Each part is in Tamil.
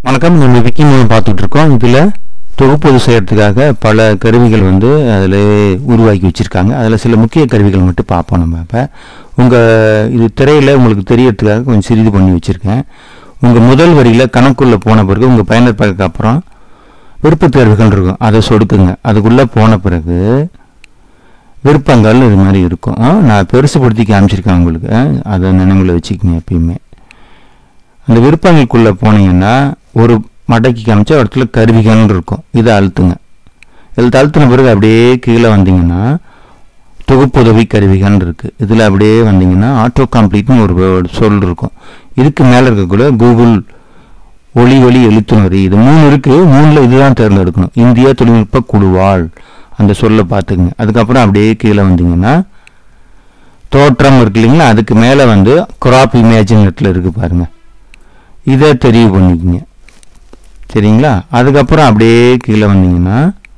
வணக்கம் நம்ம விக்கி மூலம் பார்த்துட்டு இருக்கோம் இதில் தொகுப்பது செய்யறதுக்காக பல கருவிகள் வந்து அதில் உருவாக்கி வச்சுருக்காங்க அதில் சில முக்கிய கருவிகள் மட்டும் பார்ப்போம் நம்ம இப்போ உங்கள் இது திரையில் உங்களுக்கு தெரியறதுக்காக கொஞ்சம் சிறிது பண்ணி வச்சுருக்கேன் உங்கள் முதல் வரியில் கணக்குள்ளே போன பிறகு உங்கள் பயனர் பக்கத்துக்கு அப்புறம் விருப்பத் தேர்வுகள் இருக்கும் அதை சொடுக்குங்க அதுக்குள்ளே போன பிறகு விருப்பங்கள் இது மாதிரி இருக்கும் ஆ, நான் பெருசுபடுத்தி காமிச்சிருக்கேன் உங்களுக்கு ஆ, அதை நினைவில் வச்சுக்கோங்க எப்பயுமே அந்த விருப்பங்களுக்குள்ளே போனீங்கன்னா ஒரு மடக்கி காமிச்சா ஒரு இடத்துல கருவிகள்னு இருக்கும் இதை அழுத்துங்க இதில் அழுத்தின பிறகு அப்படியே கீழே வந்தீங்கன்னா தொகுப்புதவி கருவிகள் இருக்குது இதில் அப்படியே வந்தீங்கன்னா ஆட்டோ கம்ப்ளீட்னு ஒரு word சொல் இருக்கும் இதுக்கு மேலே இருக்கக்கூட கூகுள் ஒளி ஒளி எழுத்துணரி இது மூணு இருக்குது மூணில் இதுதான் தேர்ந்தெடுக்கணும் இந்திய தொழில்நுட்ப குழுவால் அந்த சொல்லை பார்த்துக்குங்க அதுக்கப்புறம் அப்படியே கீழே வந்தீங்கன்னா தோற்றம் இருக்கு இல்லைங்களா அதுக்கு மேலே வந்து கிராப் இமேஜின் நெட்டில் இருக்குது பாருங்க இதை தெரிவு பண்ணிக்கங்க சரிங்களா அதுக்கப்புறம் அப்படியே கீழே வந்தீங்கன்னா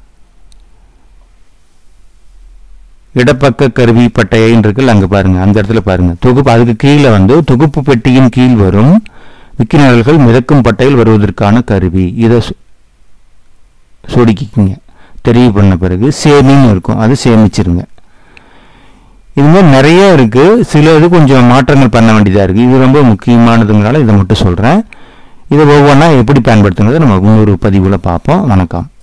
இடப்பக்க கருவி பட்டையின்னு இருக்குல்ல அங்கே பாருங்க அந்த இடத்துல பாருங்க தொகுப்பு அதுக்கு கீழே வந்து தொகுப்பு பெட்டியின் கீழ் வரும் விக்கினர்கள் மிதக்கும் பட்டையில் வருவதற்கான கருவி இதை சொ- சொடுக்கிக்கிங்க தெரிவு பண்ண பிறகு சேமின்னு இருக்கும் அது சேமிச்சிருங்க இது மாதிரி நிறைய இருக்கு சில இது கொஞ்சம் மாற்றங்கள் பண்ண வேண்டியதாக இருக்கு இது ரொம்ப முக்கியமானதுங்கனால இதை மட்டும் சொல்கிறேன் இதை ஒவ்வொன்றா எப்படி பயன்படுத்துங்கிறத நம்ம இன்னொரு பதிவில் பார்ப்போம் வணக்கம்